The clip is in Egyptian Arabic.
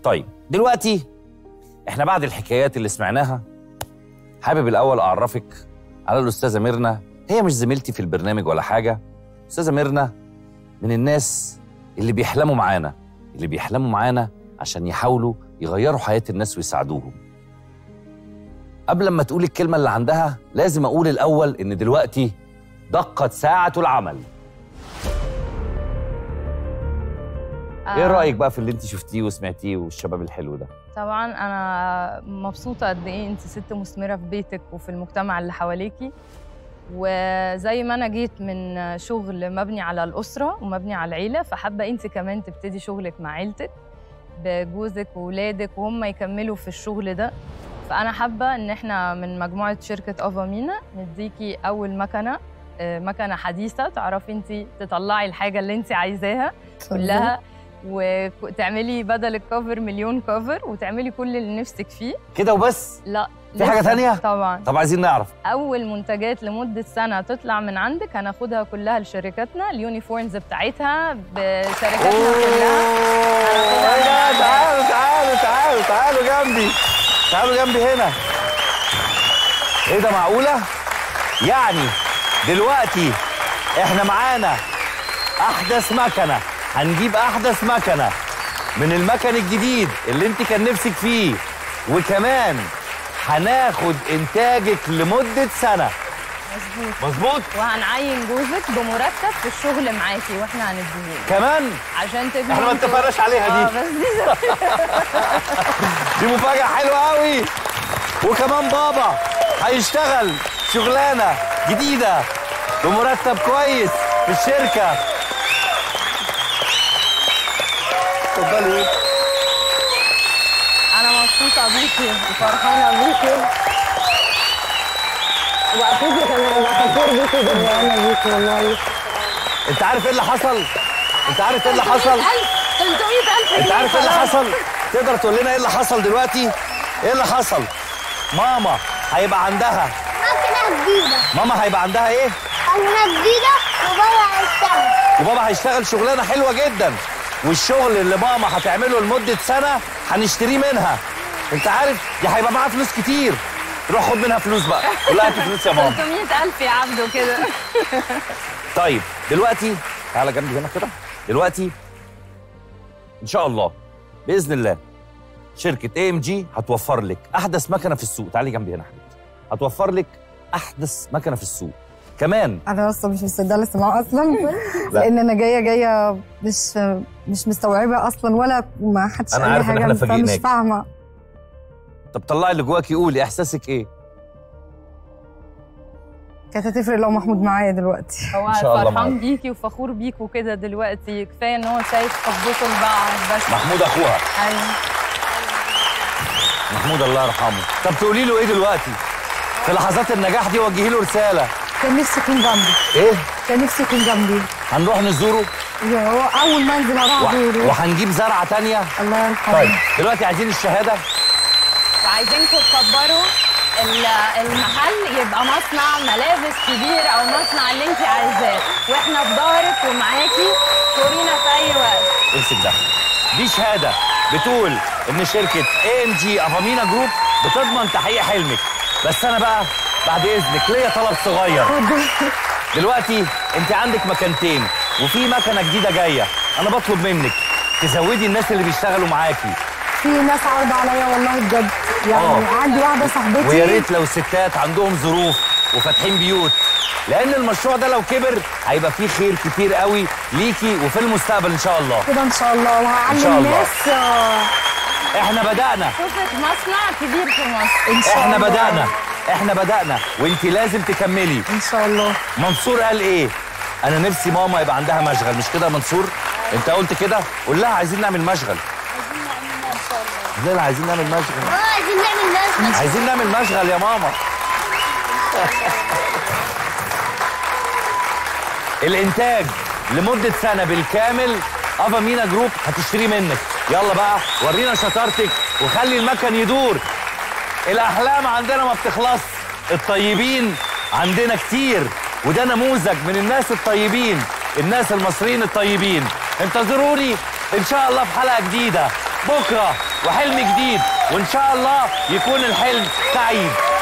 طيب دلوقتي احنا بعد الحكايات اللي سمعناها حابب الاول اعرفك على الاستاذه ميرنا هي مش زميلتي في البرنامج ولا حاجه استاذه ميرنا من الناس اللي بيحلموا معانا اللي بيحلموا معانا عشان يحاولوا يغيروا حياه الناس ويساعدوهم قبل ما تقول الكلمه اللي عندها لازم اقول الاول ان دلوقتي دقت ساعه العمل ايه آه، رايك بقى في اللي انت شفتيه وسمعتيه والشباب الحلو ده طبعا انا مبسوطه قد ايه انت ست مثمره في بيتك وفي المجتمع اللي حواليكي وزي ما انا جيت من شغل مبني على الاسره ومبني على العيله فحابه انت كمان تبتدي شغلك مع عيلتك بجوزك وولادك وهم يكملوا في الشغل ده فانا حابه ان احنا من مجموعه شركه افامينا نديكي اول مكنه آه، مكنه حديثه تعرفي انت تطلعي الحاجه اللي انت عايزاها كلها وتعملي بدل الكفر مليون كفر وتعملي كل اللي نفسك فيه كده وبس لا في حاجة لسه. تانية؟ طبعا طب عايزين نعرف اول منتجات لمده سنه تطلع من عندك هناخدها كلها لشركاتنا اليونيفورمز بتاعتها بشركاتنا كلها أوه، يا تعالوا تعالوا تعالوا تعالوا جنبي تعالوا جنبي هنا ايه ده معقولة؟ يعني دلوقتي احنا معانا احدث مكنة هنجيب احدث مكنة من المكن الجديد اللي انت كان نفسك فيه وكمان هناخد انتاجك لمدة سنة مظبوط مظبوط؟ وهنعين جوزك بمرتب في الشغل معاكي واحنا هنديه كمان عشان تبني احنا ما انتوا- اتفقناش عليها دي. اه بس دي دي مفاجأة حلوة قوي وكمان بابا هيشتغل شغلانة جديدة بمرتب كويس في الشركة اتفضلي انا مبسوطه بيكي وفرحانه بيكي واكيد كمان فخور بيكي جدا بيكي والله انت عارف ايه اللي حصل؟ انت عارف ايه اللي حصل؟ 300000 انت عارف ايه اللي حصل؟ تقدر تقول لنا ايه اللي حصل دلوقتي؟ ايه اللي حصل؟ ماما هيبقى عندها مكنة جديدة ماما هيبقى عندها ايه؟ مكنة جديدة وبابا هيشتغل وبابا هيشتغل شغلانه حلوه جدا والشغل اللي ماما هتعمله لمده سنه هنشتريه منها انت عارف دي هيبقى معاها فلوس كتير روح خد منها فلوس بقى قول لها هاتي فلوس يا ماما 300000 يا عبدو كده طيب دلوقتي تعالى جنبي هنا كده دلوقتي ان شاء الله باذن الله شركه اي ام جي هتوفر لك احدث مكنه في السوق تعالي جنبي هنا يا حبيبتي هتوفر لك احدث مكنه في السوق كمان انا اصلا مش مصدقه السماع اصلا لا. لان انا جايه جايه مش مش مستوعبه اصلا ولا ما حدش أنا قال لي عارف إن حاجه إحنا بس أنا فاجئناك. مش فاهمه طب طلعي اللي جواكي قولي احساسك ايه كانت هتفرق لو محمود معايا دلوقتي هو إن شاء الله فرحان معاك. بيكي وفخور بيكوا كده دلوقتي كفايه ان هو شايف حبكم لبعض بس محمود اخوها ايوه محمود الله يرحمه طب تقولي له ايه دلوقتي في لحظات النجاح دي وجهي له رساله كان نفسي يكون جنبي ايه كان نفسي يكون جنبي هنروح نزوره هو اول ما انزل هروح و- ازوره وهنجيب زرعه تانية الله يرحمه طيب دلوقتي عايزين الشهاده وعايزينكم تكبروا ال- المحل يبقى مصنع ملابس كبير او مصنع اللي انت عايزاه واحنا في ظهرك ومعاكي شورينا في اي وقت امسك ده دي شهاده بتقول ان شركه اي ام جي افامينا جروب بتضمن تحقيق حلمك بس انا بقى بعد اذنك ليا طلب صغير دلوقتي انت عندك مكانتين وفي مكنه جديده جايه انا بطلب منك تزودي الناس اللي بيشتغلوا معاكي في ناس عارضه عليا والله بجد يعني آه. عندي واحده صاحبتي ويا ريت لو ستات عندهم ظروف وفاتحين بيوت لان المشروع ده لو كبر هيبقى فيه خير كتير قوي ليكي وفي المستقبل ان شاء الله كده ان شاء الله إن شاء وهعلم الله. الناس آه، احنا بدانا شوفت مصنع كبير في مصر ان شاء احنا الله بدانا احنا بدانا وانت لازم تكملي ان شاء الله منصور قال ايه انا نفسي ماما يبقى عندها مشغل مش كده يا منصور انت قلت كده قول لها عايزين نعمل مشغل لا لا عايزين نعمل مشغل اه عايزين نعمل ناس عايزين نعمل مشغل يا ماما الانتاج لمده سنه بالكامل افامينا جروب هتشتري منك يلا بقى ورينا شطارتك وخلي المكن يدور الاحلام عندنا ما بتخلص الطيبين عندنا كتير وده نموذج من الناس الطيبين الناس المصريين الطيبين انتظروني ان شاء الله في حلقه جديده بكره وحلم جديد وان شاء الله يكون الحلم سعيد